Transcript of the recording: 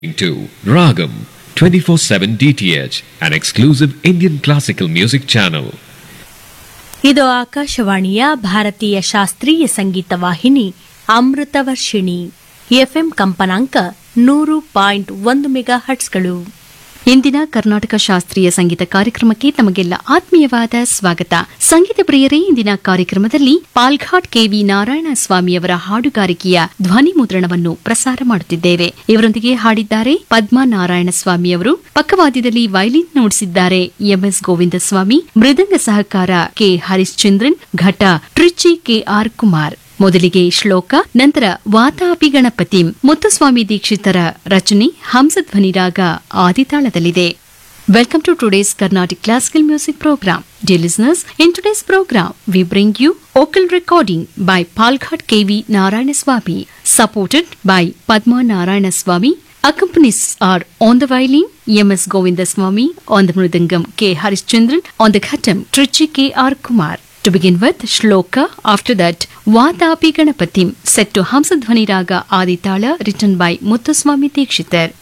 to Ragam 24/7 DTH, an exclusive Indian classical music channel. ಇದು ಆಕಾಶವಾಣಿಯ ಭಾರತೀಯ ಶಾಸ್ತ್ರೀಯ ಸಂಗೀತ ವಾಹಿನಿ ಅಮೃತವರ್ಷಿಣಿ ಎಫ್ಎಂ ಕಂಪನಾಂಕ ನೂರು ಪಾಯಿಂಟ್ ಒಂದು ಮೆಗಾ ಹಟ್ಸ್ಗಳು ಇಂದಿನ ಕರ್ನಾಟಕ ಶಾಸ್ತ್ರೀಯ ಸಂಗೀತ ಕಾರ್ಯಕ್ರಮಕ್ಕೆ ತಮಗೆಲ್ಲ ಆತ್ಮೀಯವಾದ ಸ್ವಾಗತ ಸಂಗೀತ ಪ್ರಿಯರೇ ಇಂದಿನ ಕಾರ್ಯಕ್ರಮದಲ್ಲಿ ಪಾಲ್ಘಾಟ್ ಕೆವಿ ನಾರಾಯಣ ಸ್ವಾಮಿಯವರ ಹಾಡುಗಾರಿಕೆಯ ಧ್ವನಿ ಮುದ್ರಣವನ್ನು ಪ್ರಸಾರ ಮಾಡುತ್ತಿದ್ದೇವೆ ಇವರೊಂದಿಗೆ ಹಾಡಿದ್ದಾರೆ ಪದ್ಮಾ ನಾರಾಯಣ ಸ್ವಾಮಿಯವರು ಪಕ್ಕವಾದ್ಯದಲ್ಲಿ ವೈಲಿನ್ ನುಡಿಸಿದ್ದಾರೆ ಎಂಎಸ್ ಗೋವಿಂದ ಸ್ವಾಮಿ ಮೃದಂಗ ಸಹಕಾರ ಕೆ ಹರಿಶ್ಚಂದ್ರನ್ ಘಟ ಟ್ರಿಚಿ ಕೆಆರ್ ಕುಮಾರ್ ಮೊದಲಿಗೆ ಶ್ಲೋಕ ನಂತರ ವಾತಾಪಿ ಗಣಪತಿ ಮುತ್ತುಸ್ವಾಮಿ ದೀಕ್ಷಿತರ ರಚನೆ ಹಂಸಧ್ವನಿ ರಾಗ ಆದಿತಾಳದಲ್ಲಿದೆ Welcome to today's Carnatic Classical Music Program. Dear listeners, in today's program, we bring you vocal recording by Palghat KV Narayanaswamy, supported by Padma Narayanaswamy. Accompanies are on the violin, M.S. Govindaswamy, on the mridangam, K. Harishchandran, on the khatam, Trichy K.R. Kumar. To begin with, Shloka, after that, Vatapi Ganapatim, set to Hamsadhvani Raga Aditala, written by Muthuswami Dikshitar.